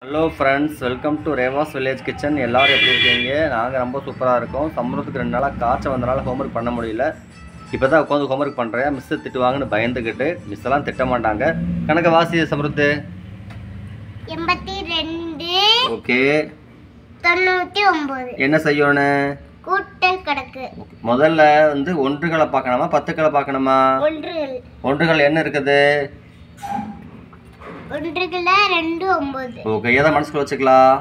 Hello friends welcome to Reva's village kitchen எல்லாரும் எப்படி இருக்கீங்க நாங்கள் ரொம்ப சூப்பராக இருக்கோம் சம்பளத்துக்கு ரெண்டு நாளாக காய்ச்சல் வந்தனால ஹோம்ஒர்க் பண்ண முடியல இப்போ தான் உட்காந்து ஹோம்ஒர்க் பண்ணுறேன் மிஸ்ஸு திட்டுவாங்கன்னு பயந்துக்கிட்டு மிஸ் எல்லாம் திட்ட மாட்டாங்க கணக்கு வாசி சமருத்து எண்பத்தி ரெண்டு ஓகே தொண்ணூத்தி ஒன்பது என்ன செய்யணும் கூட்டல் கணக்கு முதல்ல வந்து ஒன்றுகளை பார்க்கணுமா பத்துக்களை பார்க்கணுமா ஒன்றுகள் ஒன்றுகள் என்ன இருக்குது ஒன்றுகள ரெண்டு ஒன்பது ஓகே எதை மனசுக்குள்ள வச்சுக்கலாம்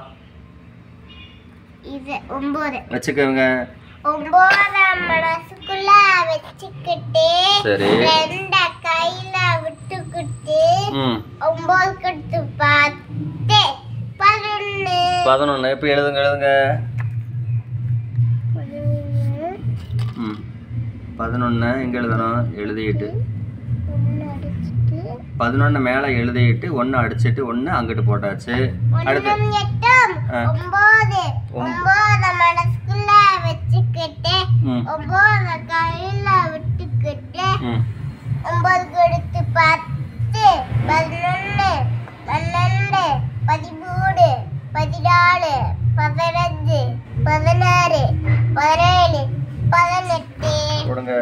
இது ஒன்பது வச்சுக்கோங்க ஒன்பதாம் மனசுக்குள்ள வச்சுக்கிட்டு சரி ரெண்ட கையில விட்டுக்கிட்டு ம் ஒன்பது கட்டு பத்து பதினொன்னு பதினொன்று எப்படி எழுதுங்க எழுதுங்க பதினொன்னு, ம் பதினொன்று எங்கே எழுதணும் எழுதிட்டு ஒண்ணு அடிச்சிட்டு பதினொன்று மேலே எழுதிட்டு ஒன்று அடிச்சிட்டு ஒன்று அங்கிட்டு போட்டாச்சு அடுத்து ஒண்ணும் எட்டும் ஆ. ஒன்பது ஒம்- ஒன்பத மனசுக்குள்ள வச்சுக்கிட்டு ம் ஒன்பத கையில விட்டுக்கிட்டு ம் ஒன்பது கொடுத்து பத்து பதினொன்னு பன்னெண்டு பதிமூணு பதினாலு பதினஞ்சு பதினாறு பதினேழு பதினெட்டு கொடுங்க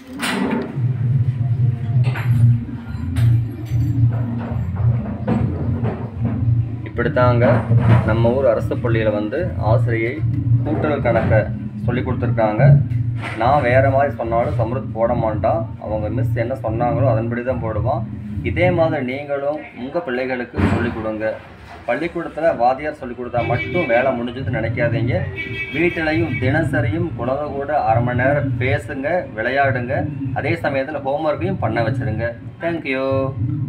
இப்படித்தாங்க நம்ம ஊர் அரசு பள்ளியில் வந்து ஆசிரியை கூட்டல் கணக்கை சொல்லி கொடுத்துருக்காங்க நான் வேறு மாதிரி சொன்னாலும் சமருத் போட மாட்டான் அவங்க மிஸ் என்ன சொன்னாங்களோ அதன்படி தான் போடுவான் இதே மாதிரி நீங்களும் உங்கள் பிள்ளைகளுக்கு சொல்லிக் கொடுங்க பள்ளிக்கூடத்தில் வாத்தியார் சொல்லிக் கொடுத்தா மட்டும் வேலை முடிஞ்சதுன்னு நினைக்காதீங்க வீட்டிலையும் தினசரியும் குழந்தை கூட அரை மணி நேரம் பேசுங்க விளையாடுங்க அதே சமயத்தில் ஹோம்ஒர்க்கையும் பண்ண வச்சுருங்க தேங்க்யூ